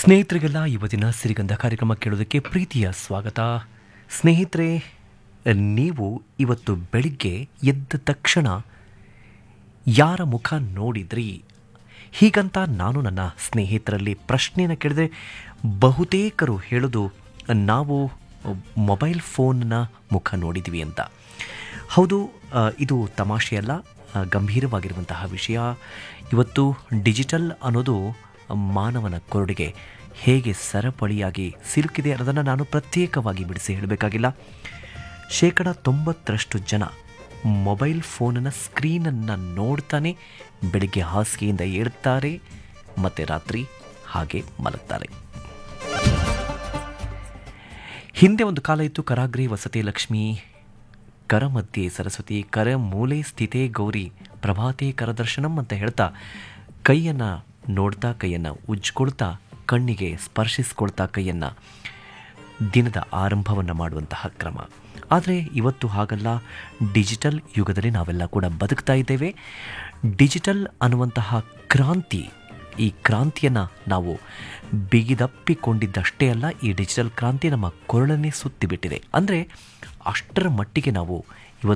ಸ್ನೇಹಿತರಿಗೆಲ್ಲ ಇವತ್ತಿನ ಸಿರಿಗಂಧ ಕಾರ್ಯಕ್ರಮ ಕೇಳೋದಕ್ಕೆ ಪ್ರೀತಿಯ ಸ್ವಾಗತ ಸ್ನೇಹಿತರೆ ನೀವು ಇವತ್ತು ಬೆಳಿಗ್ಗೆ ಎದ್ದ ತಕ್ಷಣ ಯಾರ ಮುಖ ನೋಡಿದ್ರಿ ಹೀಗಂತ ನಾನು ನನ್ನ ಸ್ನೇಹಿತರಲ್ಲಿ ಪ್ರಶ್ನೆಯನ್ನು ಕೇಳಿದೆ ಬಹುತೇಕರು ಹೇಳೋದು ನಾವು ಮೊಬೈಲ್ ಫೋನ್ನ ಮುಖ ನೋಡಿದ್ವಿ ಅಂತ ಹೌದು ಆ, ಇದು ತಮಾಷೆಯಲ್ಲ ಆ, ಗಂಭೀರವಾಗಿರುವಂತಹ ವಿಷಯ ಇವತ್ತು ಡಿಜಿಟಲ್ ಅನ್ನೋದು ಮಾನವನ ಕೊರಡಿಗೆ ಹೇಗೆ ಸರಪಳಿಯಾಗಿ ಸಿಲುಕಿದೆ ಅನ್ನೋದನ್ನು ನಾನು ಪ್ರತ್ಯೇಕವಾಗಿ ಬಿಡಿಸಿ ಹೇಳಬೇಕಾಗಿಲ್ಲ ಶೇಕಡ ತೊಂಬತ್ತರಷ್ಟು ಜನ ಮೊಬೈಲ್ ಫೋನಿನ ಸ್ಕ್ರೀನನ್ನು ನೋಡ್ತಾನೆ ಬೆಳಿಗ್ಗೆ ಹಾಸಿಗೆಯಿಂದ ಏಳ್ತಾರೆ ಮತ್ತು ರಾತ್ರಿ ಹಾಗೆ ಮಲಗ್ತಾರೆ ಹಿಂದೆ ಒಂದು ಕಾಲ ಇತ್ತು ಕರಾಗ್ರಿ ವಸತಿ ಲಕ್ಷ್ಮಿ ಕರ ಮಧ್ಯೆ ಸರಸ್ವತಿ ಕರ ಮೂಲೆ ಸ್ಥಿತೇ ಗೌರಿ ಪ್ರಭಾತೆ ಕರದರ್ಶನಂ ಅಂತ ಹೇಳ್ತಾ ಕೈಯನ್ನು ನೋಡ್ತಾ ಕೈಯನ್ನು ಉಜ್ಕೊಳ್ತಾ ಕಣ್ಣಿಗೆ ಸ್ಪರ್ಶಿಸ್ಕೊಳ್ತಾ ಕೈಯನ್ನು ದಿನದ ಆರಂಭವನ್ನು ಮಾಡುವಂತಹ ಕ್ರಮ ಆದರೆ ಇವತ್ತು ಹಾಗಲ್ಲ ಡಿಜಿಟಲ್ ಯುಗದಲ್ಲಿ ನಾವೆಲ್ಲ ಕೂಡ ಬದುಕ್ತಾ ಇದ್ದೇವೆ ಡಿಜಿಟಲ್ ಅನ್ನುವಂತಹ ಕ್ರಾಂತಿ ಈ ಕ್ರಾಂತಿಯನ್ನು ನಾವು ಬಿಗಿದಪ್ಪಿಕೊಂಡಿದ್ದಷ್ಟೇ ಅಲ್ಲ ಈ ಡಿಜಿಟಲ್ ಕ್ರಾಂತಿ ನಮ್ಮ ಕೊರಳನ್ನೇ ಸುತ್ತಿಬಿಟ್ಟಿದೆ ಅಂದರೆ ಅಷ್ಟರ ಮಟ್ಟಿಗೆ ನಾವು